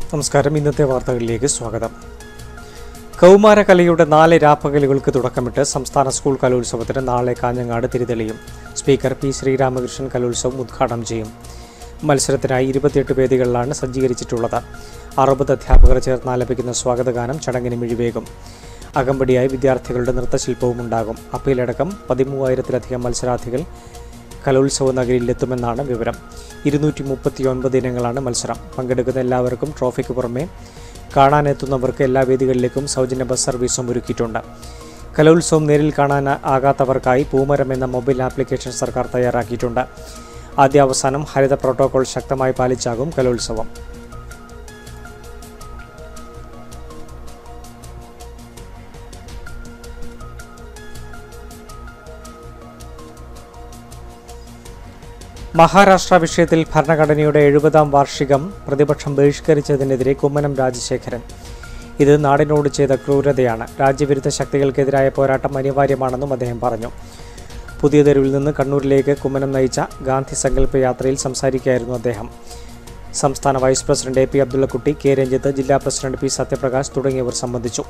നമസ്കാരം ഇന്നത്തെ വാർത്തകളിലേക്ക് സ്വാഗതം കൗമാരകലയുടെ നാല് രാപ്പകലുകൾക്ക് തുടക്കമിട്ട് സംസ്ഥാന സ്കൂൾ കലോത്സവത്തിന് നാളെ കാഞ്ഞങ്ങാട് തിരിതെളിയും സ്പീക്കർ പി ശ്രീരാമകൃഷ്ണൻ കലോത്സവം ഉദ്ഘാടനം ചെയ്യും മത്സരത്തിനായി ഇരുപത്തിയെട്ട് വേദികളിലാണ് സജ്ജീകരിച്ചിട്ടുള്ളത് അറുപത് അധ്യാപകർ ചേർന്ന് ആലപിക്കുന്ന സ്വാഗതഗാനം ചടങ്ങിന് മിഴിവേകും അകമ്പടിയായി വിദ്യാർത്ഥികളുടെ നൃത്തശില്പവും ഉണ്ടാകും അപ്പീലടക്കം പതിമൂവായിരത്തിലധികം മത്സരാർത്ഥികൾ കലോത്സവ നഗരിയിലെത്തുമെന്നാണ് വിവരം ഇരുന്നൂറ്റി മുപ്പത്തി ഒൻപത് ഇനങ്ങളാണ് മത്സരം പങ്കെടുക്കുന്ന എല്ലാവർക്കും ട്രോഫിക്ക് പുറമെ കാണാനെത്തുന്നവർക്ക് എല്ലാ വേദികളിലേക്കും സൗജന്യ ബസ് സർവീസും ഒരുക്കിയിട്ടുണ്ട് കലോത്സവം നേരിൽ കാണാൻ ആകാത്തവർക്കായി പൂമരം എന്ന മൊബൈൽ ആപ്ലിക്കേഷൻ സർക്കാർ തയ്യാറാക്കിയിട്ടുണ്ട് ആദ്യാവസാനം ഹരിത പ്രോട്ടോകോൾ ശക്തമായി പാലിച്ചാകും കലോത്സവം മഹാരാഷ്ട്ര വിഷയത്തിൽ ഭരണഘടനയുടെ എഴുപതാം വാർഷികം പ്രതിപക്ഷം ബഹിഷ്കരിച്ചതിനെതിരെ കുമ്മനം രാജശേഖരൻ ഇത് നാടിനോട് ചെയ്ത ക്രൂരതയാണ് രാജ്യവിരുദ്ധ ശക്തികൾക്കെതിരായ പോരാട്ടം അനിവാര്യമാണെന്നും അദ്ദേഹം പറഞ്ഞു പുതിയ തെരുവിൽ നിന്ന് കണ്ണൂരിലേക്ക് കുമ്മനം നയിച്ച ഗാന്ധി സങ്കല്പ യാത്രയിൽ സംസാരിക്കുകയായിരുന്നു അദ്ദേഹം സംസ്ഥാന vice president A P Abdullakutty K Ranjith ജില്ലാ പ്രസിഡന്റ് പി സത്യപ്രകാശ് തുടങ്ങിയവർ സംബന്ധിച്ചു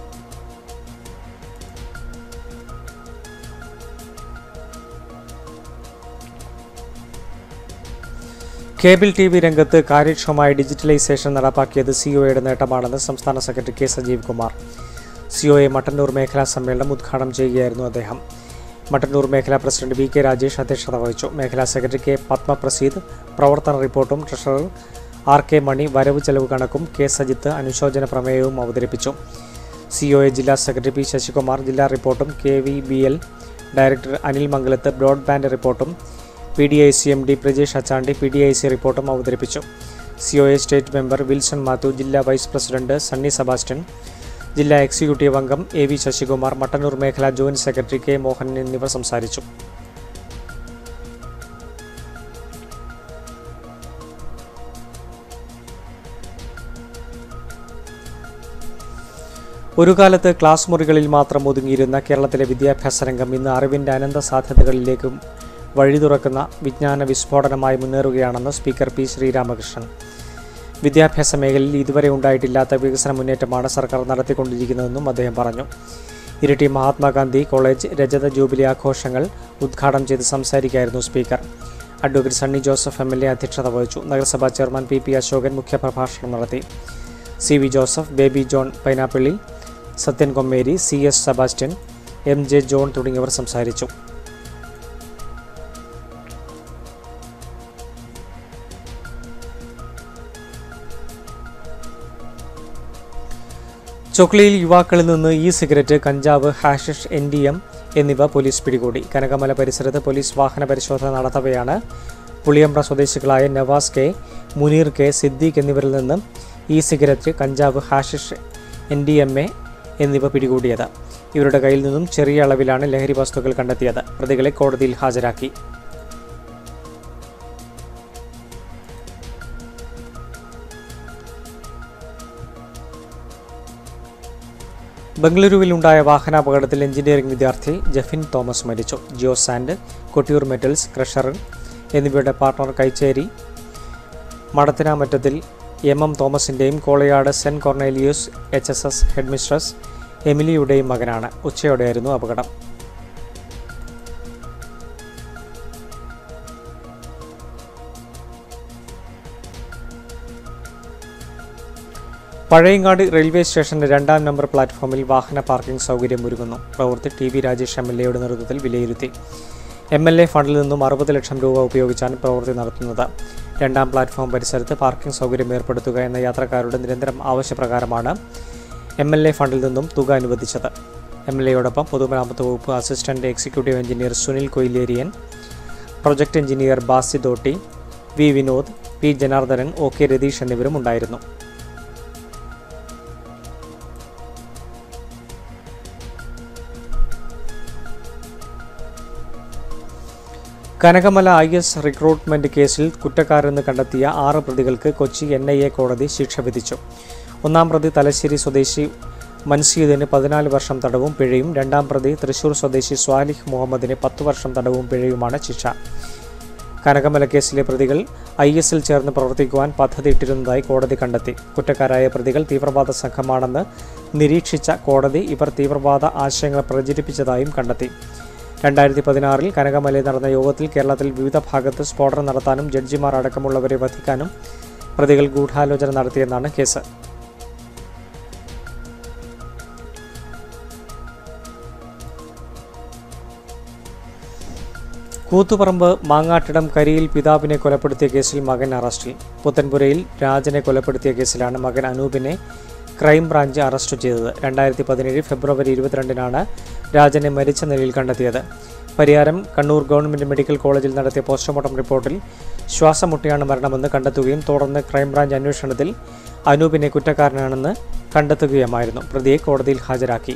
കേബിൾ ടി വി രംഗത്ത് കാര്യക്ഷമമായ ഡിജിറ്റലൈസേഷൻ നടപ്പാക്കിയത് സിഒയുടെ നേട്ടമാണെന്ന് സംസ്ഥാന secretary K Sajeev Kumar COA Mattannur മേഖലാ സമ്മേളനം ഉദ്ഘാടനം ചെയ്യുകയായിരുന്നു അദ്ദേഹം മട്ടന്നൂർ മേഖലാ പ്രസിഡന്റ് വി കെ രാജേഷ് അധ്യക്ഷത വഹിച്ചു മേഖലാ സെക്രട്ടറി കെ പത്മപ്രസീദ് പ്രവർത്തന റിപ്പോർട്ടും ട്രഷറർ ആർ കെ മണി വരവ് ചെലവ് കണക്കും കെ സജിത്ത് അനുശോചന പ്രമേയവും അവതരിപ്പിച്ചു സിഒഎ ജില്ലാ സെക്രട്ടറി പി ശശികുമാർ ജില്ലാ റിപ്പോർട്ടും K V B L director Anil Mangalath broadband റിപ്പോർട്ടും P D I C M D Prajesh Achandi P D I C റിപ്പോർട്ടും അവതരിപ്പിച്ചു C O A state member Wilson Mathew ജില്ലാ വൈസ് പ്രസിഡന്റ് സണ്ണി സെബാസ്റ്റ്യൻ ജില്ലാ എക്സിക്യൂട്ടീവ് അംഗം എ വി ശശികുമാർ മട്ടന്നൂർ മേഖലാ ജോയിന്റ് സെക്രട്ടറി കെ മോഹൻ എന്നിവർ സംസാരിച്ചു ഒരു കാലത്ത് ക്ലാസ് മുറികളിൽ മാത്രം ഒതുങ്ങിയിരുന്ന കേരളത്തിലെ വിദ്യാഭ്യാസ രംഗം ഇന്ന് അറിവിൻ്റെ അനന്ത സാധ്യതകളിലേക്കും വഴി തുറക്കുന്ന വിജ്ഞാന വിസ്ഫോടനമായി മുന്നേറുകയാണെന്ന് സ്പീക്കർ പി ശ്രീരാമകൃഷ്ണൻ വിദ്യാഭ്യാസ മേഖലയിൽ ഇതുവരെ ഉണ്ടായിട്ടില്ലാത്ത വികസന മുന്നേറ്റമാണ് സർക്കാർ നടത്തിക്കൊണ്ടിരിക്കുന്നതെന്നും അദ്ദേഹം പറഞ്ഞു ഇരിട്ടി മഹാത്മാഗാന്ധി കോളേജ് രജത ജൂബിലി ആഘോഷങ്ങൾ ഉദ്ഘാടനം ചെയ്ത് സംസാരിക്കുകയായിരുന്നു speaker advocate Sunny Joseph M L A അധ്യക്ഷത വഹിച്ചു നഗരസഭാ ചെയർമാൻ പി പി അശോകൻ മുഖ്യപ്രഭാഷണം നടത്തി C V Joseph Baby John Painapilly Sathyan Kommeri C S Sebastian M J John തുടങ്ങിയവർ സംസാരിച്ചു ചൊക്ലിയിൽ യുവാക്കളിൽ നിന്ന് ഇ സിഗരറ്റ് കഞ്ചാവ് ഹാഷിഷ് എൻ ഡി എം എന്നിവ പോലീസ് പിടികൂടി കനകമല പരിസരത്ത് പോലീസ് വാഹന പരിശോധന നടത്തവെയാണ് പുളിയമ്പ്ര സ്വദേശികളായ നവാസ് കെ മുനീർ കെ സിദ്ദീഖ് എന്നിവരിൽ നിന്ന് ഇ സിഗരറ്റ് കഞ്ചാവ് ഹാഷിഷ് എൻ ഡി എം എ എന്നിവ പിടികൂടിയത് ഇവരുടെ കയ്യിൽ നിന്നും ചെറിയ അളവിലാണ് ലഹരി വസ്തുക്കൾ കണ്ടെത്തിയത് പ്രതികളെ കോടതിയിൽ ഹാജരാക്കി ബംഗളൂരുവിലുണ്ടായ വാഹനാപകടത്തിൽ എഞ്ചിനീയറിംഗ് വിദ്യാർത്ഥി ജഫിൻ തോമസ് മരിച്ചു Geo sand Kottiyoor metals crusher എന്നിവയുടെ പാർട്ണർ കൈച്ചേരി മടത്തിനാമറ്റത്തിൽ എം എം തോമസിൻ്റെയും Kolayad saint Cornelius H S S headmistress എമിലിയുടെയും മകനാണ് ഉച്ചയോടെയായിരുന്നു അപകടം പഴയങ്ങാട് റെയിൽവേ സ്റ്റേഷന്റെ രണ്ടാം നമ്പർ പ്ലാറ്റ്ഫോമിൽ വാഹന പാർക്കിംഗ് സൗകര്യം ഒരുങ്ങുന്നു പ്രവൃത്തി T V Rajesh M L എയുടെ നേതൃത്വത്തിൽ വിലയിരുത്തി എം എൽ എ ഫണ്ടിൽ നിന്നും അറുപത് ലക്ഷം രൂപ ഉപയോഗിച്ചാണ് പ്രവൃത്തി നടത്തുന്നത് രണ്ടാം പ്ലാറ്റ്ഫോം പരിസരത്ത് പാർക്കിംഗ് സൗകര്യം ഏർപ്പെടുത്തുക എന്ന യാത്രക്കാരുടെ നിരന്തരം ആവശ്യപ്രകാരമാണ് എം എൽ എ ഫണ്ടിൽ നിന്നും തുക അനുവദിച്ചത് എം എൽ എയോടൊപ്പം പൊതുമരാമത്ത് വകുപ്പ് assistant executive engineer Sunil Koilerian project engineer Basi Dotti V Vinod P Janardhanan O K Ratheesh എന്നിവരും ഉണ്ടായിരുന്നു കനകമല ഐ എസ് റിക്രൂട്ട്മെന്റ് കേസിൽ കുറ്റക്കാരെന്ന് കണ്ടെത്തിയ ആറ് പ്രതികൾക്ക് കൊച്ചി എൻ ഐ എ കോടതി ശിക്ഷ വിധിച്ചു ഒന്നാം പ്രതി തലശ്ശേരി സ്വദേശി മൻസീദിന് പതിനാല് വർഷം തടവും പിഴയും രണ്ടാം പ്രതി തൃശൂർ സ്വദേശി സ്വാലിഹ് മുഹമ്മദിന് പത്ത് വർഷം തടവും പിഴയുമാണ് ശിക്ഷ കനകമല കേസിലെ പ്രതികൾ ഐ എസിൽ ചേർന്ന് പ്രവർത്തിക്കുവാൻ പദ്ധതിയിട്ടിരുന്നതായി കോടതി കണ്ടെത്തി കുറ്റക്കാരായ പ്രതികൾ തീവ്രവാദ സംഘമാണെന്ന് നിരീക്ഷിച്ച കോടതി ഇവർ തീവ്രവാദ ആശയങ്ങൾ പ്രചരിപ്പിച്ചതായും കണ്ടെത്തി രണ്ടായിരത്തി പതിനാറിൽ കനകമലയിൽ നടന്ന യോഗത്തിൽ കേരളത്തിൽ വിവിധ ഭാഗത്ത് സ്ഫോടനം നടത്താനും ജഡ്ജിമാർ അടക്കമുള്ളവരെ വധിക്കാനും പ്രതികൾ ഗൂഢാലോചന നടത്തിയെന്നാണ് കേസ് കൂത്തുപറമ്പ് മാങ്ങാട്ടിടം കരിയിൽ പിതാവിനെ കൊലപ്പെടുത്തിയ കേസിൽ മകൻ അറസ്റ്റിൽ പുത്തൻപുരയിൽ രാജനെ കൊലപ്പെടുത്തിയ കേസിലാണ് മകൻ അനൂപിനെ ക്രൈംബ്രാഞ്ച് അറസ്റ്റ് ചെയ്തത് രണ്ടായിരത്തി പതിനേഴ് ഫെബ്രുവരി ഇരുപത്തിരണ്ടിനാണ് രാജനെ മരിച്ച നിലയിൽ കണ്ടെത്തിയത് പരിയാരം കണ്ണൂർ ഗവൺമെൻറ് മെഡിക്കൽ കോളേജിൽ നടത്തിയ പോസ്റ്റ്മോർട്ടം റിപ്പോർട്ടിൽ ശ്വാസം മുട്ടിയാണ് മരണമെന്ന് കണ്ടെത്തുകയും തുടർന്ന് ക്രൈംബ്രാഞ്ച് അന്വേഷണത്തിൽ അനൂപിനെ കുറ്റക്കാരനാണെന്ന് കണ്ടെത്തുകയുമായിരുന്നു പ്രതിയെ കോടതിയിൽ ഹാജരാക്കി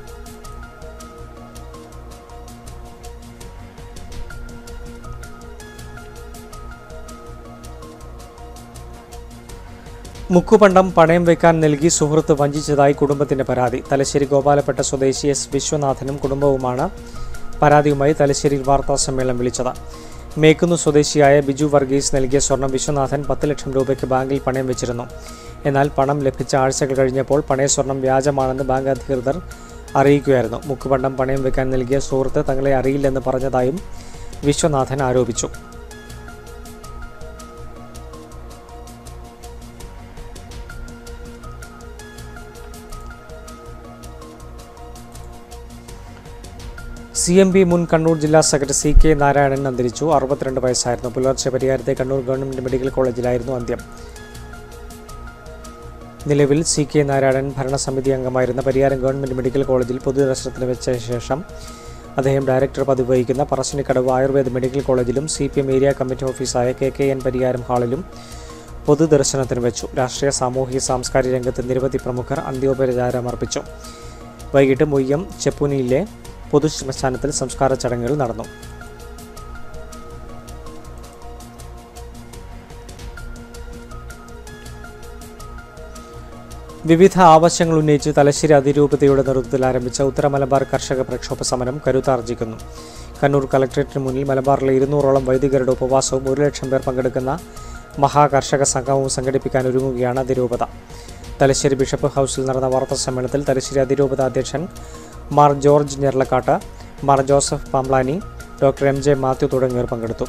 മുക്കുപണ്ടം പണയം വയ്ക്കാൻ നൽകി സുഹൃത്ത് വഞ്ചിച്ചതായി കുടുംബത്തിന്റെ പരാതി തലശ്ശേരി ഗോപാലപ്പെട്ട സ്വദേശി എസ് വിശ്വനാഥനും കുടുംബവുമാണ് പരാതിയുമായി തലശ്ശേരിയിൽ വാർത്താ സമ്മേളനം വിളിച്ചത് മേക്കുന്ന് സ്വദേശിയായ ബിജു വർഗീസ് നൽകിയ സ്വർണം വിശ്വനാഥൻ പത്ത് ലക്ഷം രൂപയ്ക്ക് ബാങ്കിൽ പണയം വെച്ചിരുന്നു എന്നാൽ പണം ലഭിച്ച ആഴ്ചകൾ കഴിഞ്ഞപ്പോൾ പണയ സ്വർണം വ്യാജമാണെന്ന് ബാങ്ക് അധികൃതർ അറിയിക്കുകയായിരുന്നു മുക്കുപണ്ടം പണയം വെക്കാൻ നൽകിയ സുഹൃത്ത് തങ്ങളെ അറിയില്ലെന്ന് പറഞ്ഞതായും വിശ്വനാഥൻ ആരോപിച്ചു സി എം പി മുൻ കണ്ണൂർ ജില്ലാ സെക്രട്ടറി സി കെ നാരായണൻ അന്തരിച്ചു അറുപത്തിരണ്ട് വയസ്സായിരുന്നു പുലർച്ചെ പരിയാരത്തെ കണ്ണൂർ ഗവൺമെന്റ് മെഡിക്കൽ കോളേജിലായിരുന്നു അന്ത്യം നിലവിൽ സി കെ നാരായണൻ ഭരണസമിതി അംഗമായിരുന്ന പരിയാരം ഗവൺമെന്റ് മെഡിക്കൽ കോളേജിൽ പൊതുദർശനത്തിന് വെച്ച ശേഷം അദ്ദേഹം ഡയറക്ടർ പദവി വഹിക്കുന്ന പറശ്ശിനിക്കടവ് ആയുർവേദ മെഡിക്കൽ കോളേജിലും C P M area committee ഓഫീസായ കെ കെ എൻ പരിയാരം ഹാളിലും പൊതുദർശനത്തിന് വെച്ചു രാഷ്ട്രീയ സാമൂഹിക സാംസ്കാരിക രംഗത്ത് നിരവധി പ്രമുഖർ അന്ത്യോപചാരം അർപ്പിച്ചു വൈകിട്ട് മുയ്യം ചെപ്പുനിയിലെ പൊതു ശ്മശാനത്തിൽ സംസ്കാര ചടങ്ങുകൾ നടന്നു വിവിധ ആവശ്യങ്ങൾ ഉന്നയിച്ച് തലശ്ശേരി അതിരൂപതയുടെ നേതൃത്വത്തിൽ ആരംഭിച്ച ഉത്തര മലബാർ കർഷക പ്രക്ഷോഭ സമരം കരുത്താർജിക്കുന്നു കണ്ണൂർ കലക്ട്രേറ്റിന് മുന്നിൽ മലബാറിലെ ഇരുന്നൂറോളം വൈദികരുടെ ഉപവാസവും ഒരു ലക്ഷം പേർ പങ്കെടുക്കുന്ന മഹാകർഷക സംഗമവും സംഘടിപ്പിക്കാൻ ഒരുങ്ങുകയാണ് അതിരൂപത തലശ്ശേരി ബിഷപ്പ് ഹൗസിൽ നടന്ന വാർത്താ സമ്മേളനത്തിൽ തലശ്ശേരി അതിരൂപത അധ്യക്ഷൻ Mar George Njaralakatt Mar Joseph Pamplany doctor M J Mathew തുടങ്ങിയവർ പങ്കെടുത്തു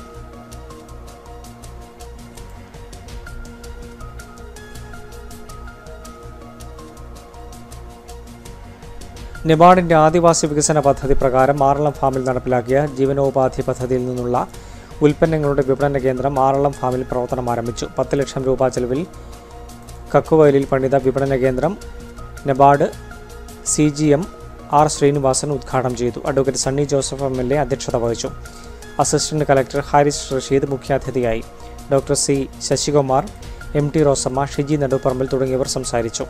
നെബാർഡിന്റെ ആദിവാസി വികസന പദ്ധതി പ്രകാരം ആറളം ഫാമിൽ നടപ്പിലാക്കിയ ജീവനോപാധി പദ്ധതിയിൽ നിന്നുള്ള ഉൽപ്പന്നങ്ങളുടെ വിപണന കേന്ദ്രം ആറളം ഫാമിൽ പ്രവർത്തനം ആരംഭിച്ചു പത്ത് ലക്ഷം രൂപ ചെലവിൽ കക്കുവയലിൽ പണിത വിപണന കേന്ദ്രം NABARD C G M R Sreenivasan ഉദ്ഘാടനം ചെയ്തു advocate Sunny Joseph M L A അധ്യക്ഷത വഹിച്ചു അസിസ്റ്റന്റ് കലക്ടർ ഹാരിസ് റഷീദ് മുഖ്യാതിഥിയായി doctor C Sasikumar M T Rosamma Shiji Nedumparambil തുടങ്ങിയവർ സംസാരിച്ചു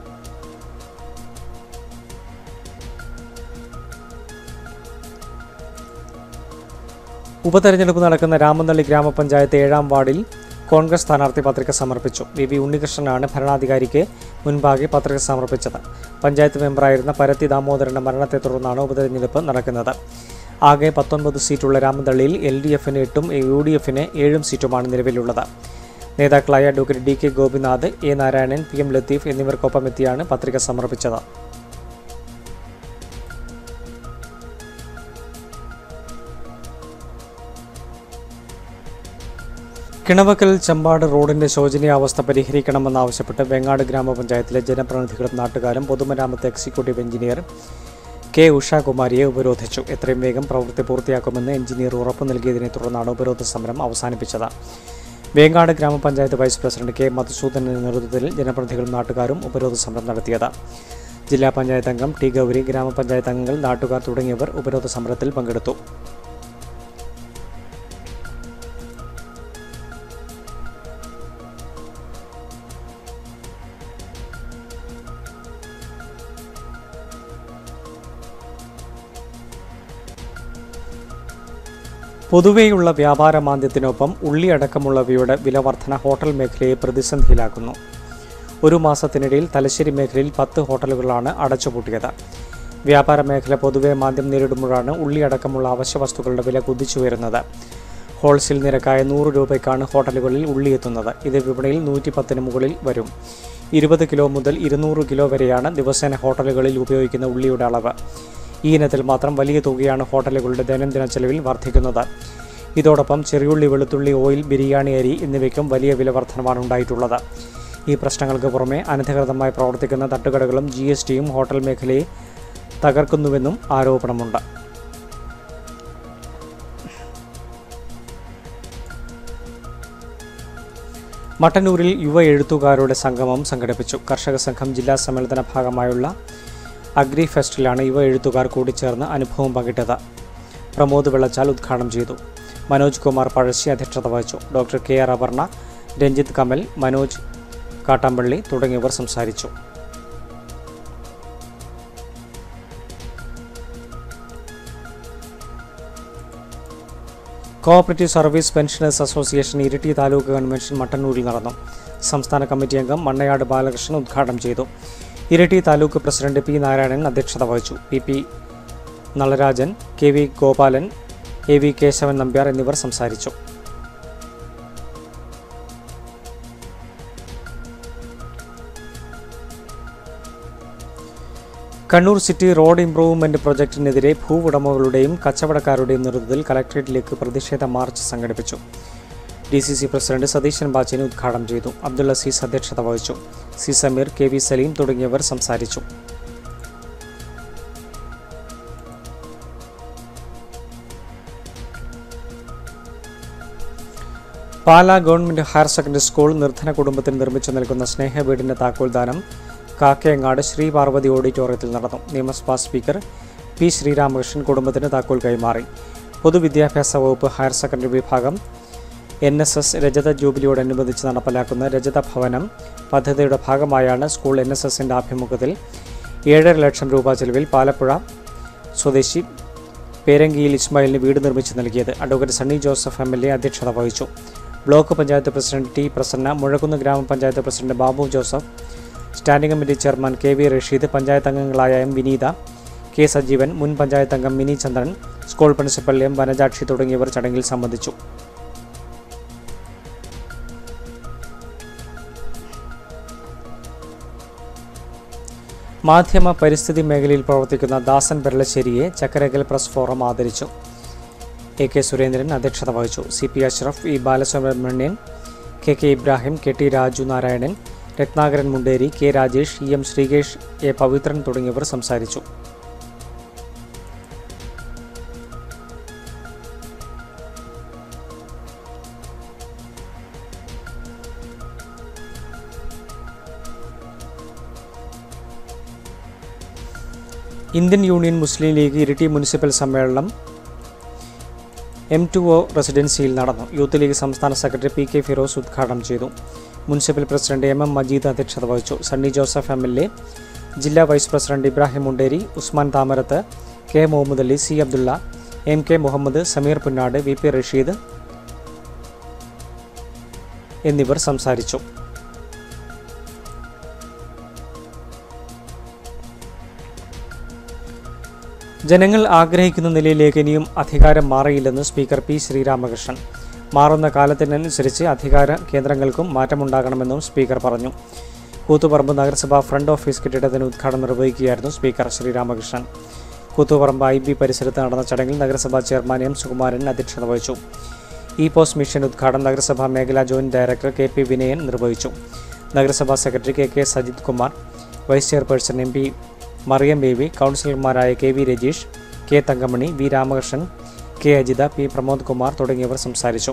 ഉപതെരഞ്ഞെടുപ്പ് നടക്കുന്ന രാമനള്ളി ഗ്രാമപഞ്ചായത്ത് ഏഴാം വാർഡിൽ കോൺഗ്രസ് സ്ഥാനാർത്ഥി പത്രിക സമർപ്പിച്ചു വി വി ഉണ്ണികൃഷ്ണനാണ് ഭരണാധികാരിക്ക് മുൻപാകെ പത്രിക സമർപ്പിച്ചത് പഞ്ചായത്ത് മെമ്പറായിരുന്ന പരത്തി ദാമോദരന്റെ മരണത്തെ തുടർന്നാണ് ഉപതെരഞ്ഞെടുപ്പ് നടക്കുന്നത് ആകെ പത്തൊൻപത് സീറ്റുള്ള രാമന്തള്ളിയിൽ എൽ ഡി എഫിന് എട്ടും യു ഡി എഫിന് ഏഴും സീറ്റുമാണ് നിലവിലുള്ളത് നേതാക്കളായ advocate D K Gopinath A Narayanan P M Latheef എന്നിവർക്കൊപ്പം എത്തിയാണ് പത്രിക സമർപ്പിച്ചത് കിണവക്കൽ ചമ്പാട് റോഡിന്റെ ശോചനീയാവസ്ഥ പരിഹരിക്കണമെന്നാവശ്യപ്പെട്ട് വെങ്ങാട് ഗ്രാമപഞ്ചായത്തിലെ ജനപ്രതിനിധികളും നാട്ടുകാരും പൊതുമരാമത്ത് എക്സിക്യൂട്ടീവ് എഞ്ചിനീയർ കെ ഉഷാകുമാരിയെ ഉപരോധിച്ചു എത്രയും വേഗം പ്രവൃത്തി പൂർത്തിയാക്കുമെന്ന് എഞ്ചിനീയർ ഉറപ്പു നൽകിയതിനെ തുടർന്നാണ് ഉപരോധ സമരം അവസാനിപ്പിച്ചത് വേങ്ങാട് ഗ്രാമപഞ്ചായത്ത് വൈസ് പ്രസിഡന്റ് കെ മധുസൂദന്റെ നേതൃത്വത്തിൽ ജനപ്രതിനിധികളും നാട്ടുകാരും ഉപരോധ സമരം നടത്തിയത് ജില്ലാ പഞ്ചായത്ത് അംഗം ടി ഗൗരി ഗ്രാമപഞ്ചായത്ത് അംഗങ്ങൾ നാട്ടുകാർ തുടങ്ങിയവർ ഉപരോധ സമരത്തിൽ പങ്കെടുത്തു പൊതുവെയുള്ള വ്യാപാര മാന്ദ്യത്തിനൊപ്പം ഉള്ളി അടക്കമുള്ളവയുടെ വില വർധന ഹോട്ടൽ മേഖലയെ പ്രതിസന്ധിയിലാക്കുന്നു ഒരു മാസത്തിനിടയിൽ തലശ്ശേരി മേഖലയിൽ പത്ത് ഹോട്ടലുകളാണ് അടച്ചുപൂട്ടിയത് വ്യാപാര മേഖല പൊതുവെ മാന്ദ്യം നേരിടുമ്പോഴാണ് ഉള്ളി അടക്കമുള്ള അവശ്യ വസ്തുക്കളുടെ വില കുതിച്ചുയരുന്നത് ഹോൾസെയിൽ നിരക്കായ നൂറ് രൂപയ്ക്കാണ് ഹോട്ടലുകളിൽ ഉള്ളി എത്തുന്നത് ഇത് വിപണിയിൽ നൂറ്റി പത്തിന് മുകളിൽ വരും ഇരുപത് കിലോ മുതൽ ഇരുന്നൂറ് കിലോ വരെയാണ് ദിവസേന ഹോട്ടലുകളിൽ ഉപയോഗിക്കുന്ന ഉള്ളിയുടെ അളവ് ഈ ഇനത്തിൽ മാത്രം വലിയ തുകയാണ് ഹോട്ടലുകളുടെ ദൈനംദിന ചെലവിൽ വർദ്ധിക്കുന്നത് ഇതോടൊപ്പം ചെറിയുള്ളി വെളുത്തുള്ളി ഓയിൽ ബിരിയാണി അരി എന്നിവയ്ക്കും വലിയ വില വർധനമാണ് ഉണ്ടായിട്ടുള്ളത് ഈ പ്രശ്നങ്ങൾക്ക് പുറമെ അനധികൃതമായി പ്രവർത്തിക്കുന്ന തട്ടുകടകളും ജി എസ് ടിയും ഹോട്ടൽ മേഖലയെ തകർക്കുന്നുവെന്നും ആരോപണമുണ്ട് മട്ടന്നൂരിൽ യുവ എഴുത്തുകാരുടെ സംഗമം സംഘടിപ്പിച്ചു കർഷക സംഘം ജില്ലാ സമ്മേളന ഭാഗമായുള്ള അഗ്രി ഫെസ്റ്റിലാണ് യുവ എഴുത്തുകാർ കൂടിച്ചേർന്ന് അനുഭവം പങ്കിട്ടത് പ്രമോദ് വെള്ളച്ചാൽ ഉദ്ഘാടനം ചെയ്തു മനോജ് കുമാർ പഴശ്ശി അധ്യക്ഷത വഹിച്ചു doctor K R Aparna Ranjith Kamal Manoj Kattampally തുടങ്ങിയവർ സംസാരിച്ചു cooperative service pensioners association Iritty taluk convention മട്ടന്നൂരിൽ നടന്നു സംസ്ഥാന കമ്മിറ്റി അംഗം മണ്ണയാട് ബാലകൃഷ്ണൻ ഉദ്ഘാടനം ചെയ്തു ഇരിട്ടി താലൂക്ക് പ്രസിഡന്റ് പി നാരായണൻ അധ്യക്ഷത വഹിച്ചു P P Nalarajan K V Gopalan A V Kesavan Nambiar എന്നിവർ സംസാരിച്ചു കണ്ണൂർ സിറ്റി റോഡ് ഇംപ്രൂവ്മെന്റ് പ്രൊജക്ടിനെതിരെ ഭൂവുടമകളുടെയും കച്ചവടക്കാരുടെയും നേതൃത്വത്തിൽ കലക്ട്രേറ്റിലേക്ക് പ്രതിഷേധ മാർച്ച് സംഘടിപ്പിച്ചു D C C president Satheesan ബാച്ചിന് ഉദ്ഘാടനം ചെയ്തു അബ്ദുൾ അസീസ് അധ്യക്ഷത വഹിച്ചു C Sameer K V Saleem തുടങ്ങിയവർ സംസാരിച്ചു Pala government higher secondary school നിർധന കുടുംബത്തിന് നിർമ്മിച്ചു നൽകുന്ന സ്നേഹവീടിന്റെ താക്കോൽദാനം കാക്കയങ്ങാട് ശ്രീ പാർവതി ഓഡിറ്റോറിയത്തിൽ നടന്നു നിയമസഭാ സ്പീക്കർ പി ശ്രീരാമകൃഷ്ണൻ കുടുംബത്തിന് താക്കോൽ കൈമാറി പൊതുവിദ്യാഭ്യാസ വകുപ്പ് ഹയർ സെക്കൻഡറി വിഭാഗം എൻ എസ് എസ് രജത ജൂബിലിയോടനുബന്ധിച്ച് നടപ്പിലാക്കുന്ന രജത ഭവനം പദ്ധതിയുടെ ഭാഗമായാണ് സ്കൂൾ എൻ എസ് എസിൻ്റെ ആഭിമുഖ്യത്തിൽ ഏഴര ലക്ഷം രൂപ ചെലവിൽ പാലപ്പുഴ സ്വദേശി പേരങ്കിയിൽ ഇസ്മായിലിന് വീട് നിർമ്മിച്ചു നൽകിയത് advocate Sunny Joseph M L A അധ്യക്ഷത വഹിച്ചു block panchayat president T Prasanna Muzhakkunnu ഗ്രാമപഞ്ചായത്ത് president Babu Joseph standing committee chairman K V Rasheed panchayat അംഗങ്ങളായ എം വിനീത കെ സജീവൻ മുൻ പഞ്ചായത്ത് അംഗം Mini Chandran school principal M Vanajakshi തുടങ്ങിയവർ ചടങ്ങിൽ സംബന്ധിച്ചു മാധ്യമ പരിസ്ഥിതി മേഖലയിൽ പ്രവർത്തിക്കുന്ന ദാസൻ പെരളശ്ശേരിയെ ചക്കരകൽ പ്രസ് ഫോറം ആദരിച്ചു എ കെ സുരേന്ദ്രൻ അധ്യക്ഷത വഹിച്ചു C P Ashraf E Balasubramanian K K Ibrahim K T Raju Narayanan Ratnakaran Munderi K Rajesh E M Sreekesh A Pavithran തുടങ്ങിയവർ സംസാരിച്ചു Indian union Muslim league Iritty municipal സമ്മേളനം എം ടു ഒ റെസിഡൻസിയിൽ നടന്നു യൂത്ത് ലീഗ് സംസ്ഥാന സെക്രട്ടറി പി കെ ഫിറോസ് ഉദ്ഘാടനം ചെയ്തു municipal president M M Majeed അധ്യക്ഷത വഹിച്ചു Sunny Joseph M L A ജില്ലാ vice president Ibrahim Munderi Usman Thamarath K Muhammad Ali C Abdulla M K Muhammad Sameer Punnad V P Rasheed എന്നിവർ സംസാരിച്ചു ജനങ്ങൾ ആഗ്രഹിക്കുന്ന നിലയിലേക്ക് ഇനിയും അധികാരം മാറിയില്ലെന്ന് സ്പീക്കർ പി ശ്രീരാമകൃഷ്ണൻ മാറുന്ന കാലത്തിനനുസരിച്ച് അധികാര കേന്ദ്രങ്ങൾക്കും മാറ്റമുണ്ടാകണമെന്നും സ്പീക്കർ പറഞ്ഞു കൂത്തുപറമ്പ് നഗരസഭ ഫ്രണ്ട് ഓഫീസ് കെട്ടിടത്തിന് ഉദ്ഘാടനം നിർവഹിക്കുകയായിരുന്നു speaker Sreeramakrishnan Koothuparamba I B പരിസരത്ത് നടന്ന ചടങ്ങിൽ നഗരസഭാ ചെയർമാൻ എം സുകുമാരൻ അധ്യക്ഷത വഹിച്ചു ഇ പോസ്റ്റ് മിഷൻ ഉദ്ഘാടനം നഗരസഭാ മേഖലാ joint director K P Vinayan നിർവഹിച്ചു നഗരസഭാ secretary K K Sajith Kumar vice chairperson M P Mariyam Baby കൗൺസിലർമാരായ K V Rajeesh K Thankamani V Ramakrishnan K Ajitha P Pramod Kumar തുടങ്ങിയവർ സംസാരിച്ചു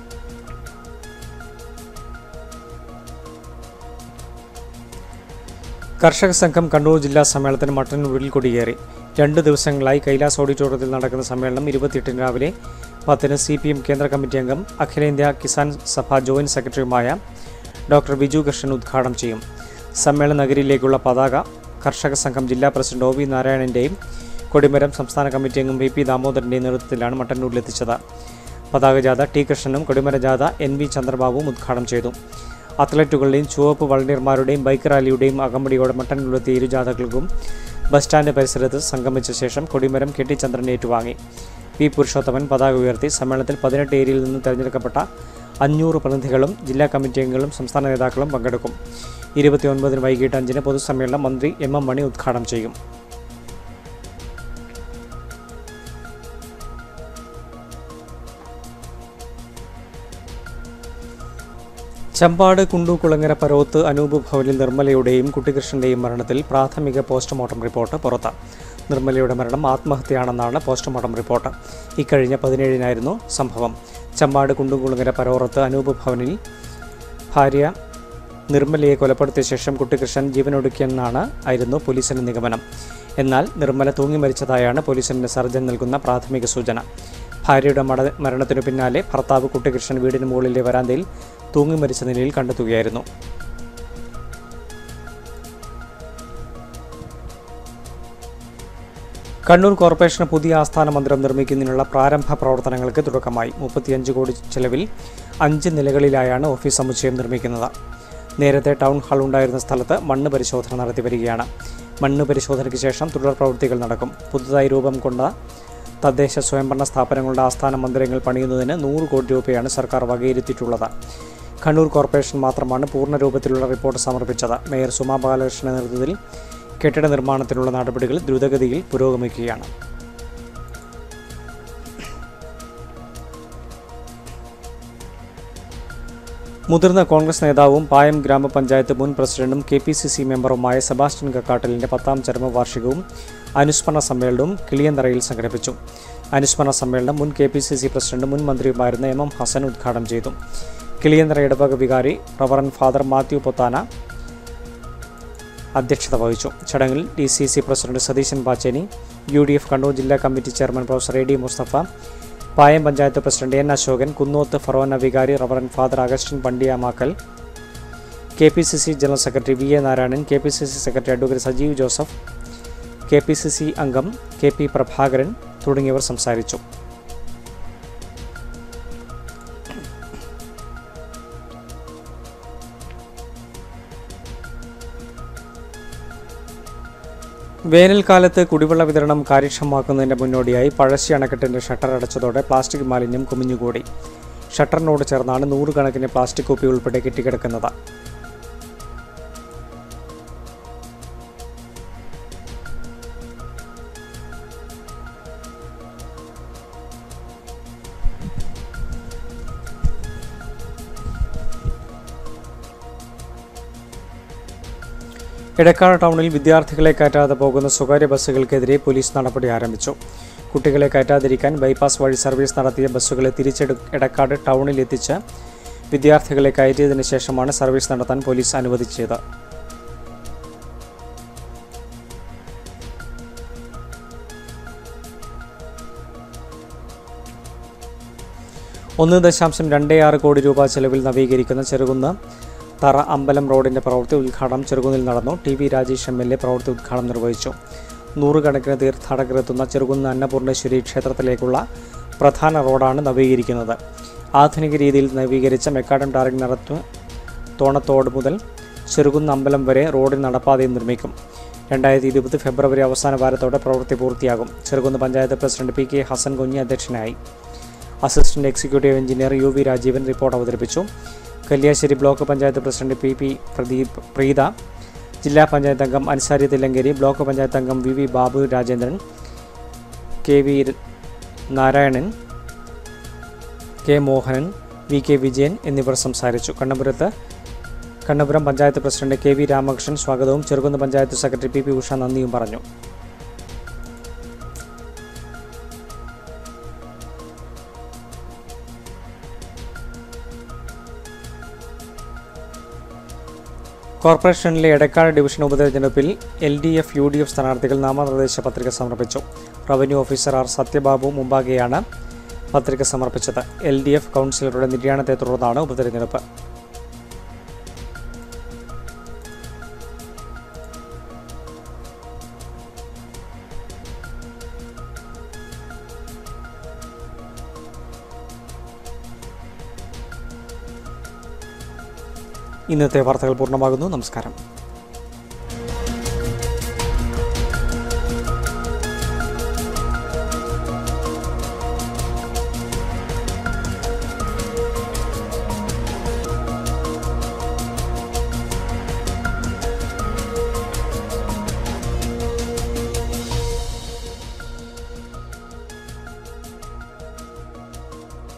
കർഷക സംഘം കണ്ണൂർ ജില്ലാ സമ്മേളനത്തിന് മട്ടന്നൂരിൽ കൊടിയേറി രണ്ട് ദിവസങ്ങളായി കൈലാസ് ഓഡിറ്റോറിയത്തിൽ നടക്കുന്ന സമ്മേളനം ഇരുപത്തിയെട്ടിന് രാവിലെ പത്തിന് സി പി എം കേന്ദ്ര കമ്മിറ്റി അംഗം അഖിലേന്ത്യാ കിസാൻ സഭ ജോയിന്റ് സെക്രട്ടറിയുമായ ഡോക്ടർ ബിജു കൃഷ്ണൻ ഉദ്ഘാടനം ചെയ്യും സമ്മേളന നഗരിയിലേക്കുള്ള പതാക കർഷക സംഘം ജില്ലാ പ്രസിഡന്റ് ഒ വി നാരായണൻ്റെയും കൊടിമരം സംസ്ഥാന കമ്മിറ്റി അംഗം വി പി ദാമോദരൻ്റെയും നേതൃത്വത്തിലാണ് മട്ടന്നൂരിലെത്തിച്ചത് പതാക ജാഥ ടി കൃഷ്ണനും കൊടിമര ജാഥ എൻ വി ചന്ദ്രബാബുവും ഉദ്ഘാടനം ചെയ്തു അത്ലറ്റുകളുടെയും ചുവപ്പ് വളണ്ടിയർമാരുടെയും ബൈക്ക് റാലിയുടെയും അകമ്പടിയോടെ മട്ടന്നൂരിലെത്തിയ ഇരു ജാഥകൾക്കും ബസ് സ്റ്റാൻഡ് പരിസരത്ത് സംഗമിച്ച ശേഷം കൊടിമരം കെട്ടിച്ചന്ദ്രൻ ഏറ്റുവാങ്ങി പി പുരുഷോത്തമൻ പതാക ഉയർത്തി സമ്മേളനത്തിൽ പതിനെട്ട് ഏരിയയിൽ നിന്ന് തിരഞ്ഞെടുക്കപ്പെട്ട അഞ്ഞൂറ് പ്രതിനിധികളും ജില്ലാ കമ്മിറ്റി അംഗങ്ങളും സംസ്ഥാന നേതാക്കളും പങ്കെടുക്കും ഇരുപത്തിയൊൻപതിന് വൈകിട്ട് അഞ്ചിന് പൊതുസമ്മേളനം മന്ത്രി എം എം മണി ഉദ്ഘാടനം ചെയ്യും ചമ്പാട് കുണ്ടൂക്കുളങ്ങര പരോത്ത് അനൂപ് ഭവനിൽ നിർമ്മലയുടെയും കുട്ടികൃഷ്ണന്റെയും മരണത്തിൽ പ്രാഥമിക പോസ്റ്റ്മോർട്ടം റിപ്പോർട്ട് പുറത്ത് നിർമ്മലയുടെ മരണം ആത്മഹത്യയാണെന്നാണ് പോസ്റ്റ്മോർട്ടം റിപ്പോർട്ട് ഇക്കഴിഞ്ഞ പതിനേഴിനായിരുന്നു സംഭവം ചമ്പാട് കുണ്ടുകുളങ്ങര പരോറത്ത് അനൂപ് ഭവനിൽ ഭാര്യ നിർമ്മലയെ കൊലപ്പെടുത്തിയ ശേഷം കുട്ടികൃഷ്ണൻ ജീവനൊടുക്കിയെന്നാണ് ആയിരുന്നു പോലീസിന്റെ നിഗമനം എന്നാൽ നിർമ്മല തൂങ്ങി മരിച്ചതായാണ് പോലീസിന്റെ സർജൻ നൽകുന്ന പ്രാഥമിക സൂചന ഭാര്യയുടെ മട മരണത്തിനു പിന്നാലെ ഭർത്താവ് കുട്ടികൃഷ്ണൻ വീടിന് മുകളിലെ വരാന്തയിൽ തൂങ്ങി മരിച്ച നിലയിൽ കണ്ടെത്തുകയായിരുന്നു കണ്ണൂർ കോർപ്പറേഷന് പുതിയ ആസ്ഥാന മന്ദിരം നിർമ്മിക്കുന്നതിനുള്ള പ്രാരംഭ പ്രവർത്തനങ്ങൾക്ക് തുടക്കമായി മുപ്പത്തിയഞ്ച് കോടി ചെലവിൽ അഞ്ച് നിലകളിലായാണ് ഓഫീസ് സമുച്ചയം നിർമ്മിക്കുന്നത് നേരത്തെ ടൗൺ ഹാൾ ഉണ്ടായിരുന്ന സ്ഥലത്ത് മണ്ണ് പരിശോധന നടത്തി വരികയാണ് മണ്ണ് പരിശോധനയ്ക്ക് ശേഷം തുടർ പ്രവൃത്തികൾ നടക്കും പുതുതായി രൂപം കൊണ്ട തദ്ദേശ സ്വയംഭരണ സ്ഥാപനങ്ങളുടെ ആസ്ഥാന മന്ദിരങ്ങൾ പണിയുന്നതിന് നൂറ് കോടി രൂപയാണ് സർക്കാർ വകയിരുത്തിയിട്ടുള്ളത് കണ്ണൂർ കോർപ്പറേഷൻ മാത്രമാണ് പൂർണ്ണ രൂപത്തിലുള്ള റിപ്പോർട്ട് സമർപ്പിച്ചത് മേയർ സുമാ ബാലകൃഷ്ണന്റെ നേതൃത്വത്തിൽ കെട്ടിട നിർമ്മാണത്തിനുള്ള നടപടികൾ ദ്രുതഗതിയിൽ പുരോഗമിക്കുകയാണ് മുതിർന്ന കോൺഗ്രസ് നേതാവും പായം ഗ്രാമപഞ്ചായത്ത് മുൻ പ്രസിഡന്റും കെ പി സി സി മെമ്പറുമായ സെബാസ്റ്റ്യൻ കക്കാട്ടലിന്റെ പത്താം ചരമവാർഷികവും അനുസ്മരണ സമ്മേളനവും കിളിയന്തറയിൽ സംഘടിപ്പിച്ചു അനുസ്മരണ സമ്മേളനം മുൻ കെ പി സി സി പ്രസിഡന്റും മുൻ മന്ത്രിയുമായിരുന്ന എം എം ഹസൻ ഉദ്ഘാടനം ചെയ്തു കിളിയന്തറ ഇടവക വികാരി റവറൻ ഫാദർ മാത്യു പൊത്താന അധ്യക്ഷത വഹിച്ചു ചടങ്ങിൽ D C C president Satheesan Pacheni U D F Kannur ജില്ലാ committee chairman professor A D Mustafa Payam panchayat president N Asokan Kunnoth forane വികാരി reverend father Augustine Pandiyamakkal K P C C general secretary V A Narayanan K P C C secretary advocate Sajeev Joseph K P C C അംഗം K P Prabhakaran തുടങ്ങിയവർ സംസാരിച്ചു വേനൽക്കാലത്ത് കുടിവെള്ള വിതരണം കാര്യക്ഷമമാക്കുന്നതിന്റെ മുന്നോടിയായി പഴശ്ശി അണക്കെട്ടിന്റെ ഷട്ടർ അടച്ചതോടെ പ്ലാസ്റ്റിക് മാലിന്യം കുമിഞ്ഞുകൂടി ഷട്ടറിനോട് ചേർന്നാണ് നൂറുകണക്കിന് പ്ലാസ്റ്റിക് കുപ്പി ഉൾപ്പെടെ കെട്ടിക്കിടക്കുന്നത് എടക്കാട് ടൗണിൽ വിദ്യാർത്ഥികളെ കയറ്റാതെ പോകുന്ന സ്വകാര്യ ബസ്സുകൾക്കെതിരെ പോലീസ് നടപടി ആരംഭിച്ചു കുട്ടികളെ കയറ്റാതിരിക്കാൻ ബൈപ്പാസ് വഴി സർവീസ് നടത്തിയ ബസ്സുകളെ തിരിച്ചെടു എടക്കാട് ടൗണിൽ എത്തിച്ച് വിദ്യാർത്ഥികളെ കയറ്റിയതിനു ശേഷമാണ് സർവീസ് നടത്താൻ പോലീസ് അനുവദിച്ചത് ഒന്ന് ദശാംശം രണ്ട് ആറ് കോടി രൂപ ചെലവിൽ നവീകരിക്കുന്ന ചെറുകുന്ന് തറ അമ്പലം റോഡിന്റെ പ്രവൃത്തി ഉദ്ഘാടനം ചെറുകുന്നിൽ നടന്നു T V Rajesh M L A പ്രവൃത്തി ഉദ്ഘാടനം നിർവഹിച്ചു നൂറുകണക്കിന് തീർത്ഥാടകർ എത്തുന്ന ചെറുകുന്ന് അന്നപൂർണേശ്വരി ക്ഷേത്രത്തിലേക്കുള്ള പ്രധാന റോഡാണ് നവീകരിക്കുന്നത് ആധുനിക രീതിയിൽ നവീകരിച്ച മെക്കാഡം ടാറിംഗ് നടത്തു തോണത്തോട് മുതൽ ചെറുകുന്ന് അമ്പലം വരെ റോഡിൽ നടപ്പാതയും നിർമ്മിക്കും രണ്ടായിരത്തി ഇരുപത് ഫെബ്രുവരി അവസാന വാരത്തോടെ പ്രവൃത്തി പൂർത്തിയാകും Cherukunnu panchayat president P K Hassan Kunhi അധ്യക്ഷനായി assistant executive engineer U V Rajeevan report അവതരിപ്പിച്ചു Kalliasseri block panchayat president P P Pradeep Preetha ജില്ലാ പഞ്ചായത്ത് അംഗം അൻസാരി തില്ലങ്കേരി ബ്ലോക്ക് പഞ്ചായത്ത് അംഗം V V Babu Rajendran K V Narayanan K Mohanan V K Vijayan എന്നിവർ സംസാരിച്ചു കണ്ണപുരത്ത് Kannapuram panchayat president K V Ramakrishnan സ്വാഗതവും Cherukunnu panchayat secretary P P Usha നന്ദിയും പറഞ്ഞു കോർപ്പറേഷനിലെ എടക്കാട് ഡിവിഷൻ ഉപതെരഞ്ഞെടുപ്പിൽ L D F U D F സ്ഥാനാർത്ഥികൾ നാമനിർദ്ദേശ പത്രിക സമർപ്പിച്ചു റവന്യൂ ഓഫീസർ ആർ സത്യബാബു മുമ്പാകെയാണ് പത്രിക സമർപ്പിച്ചത് എൽ ഡി എഫ് കൗൺസിലറുടെ നിര്യാണത്തെ തുടർന്നാണ് ഉപതെരഞ്ഞെടുപ്പ് ഇന്നത്തെ വാർത്തകൾ പൂർണ്ണമാകുന്നു നമസ്കാരം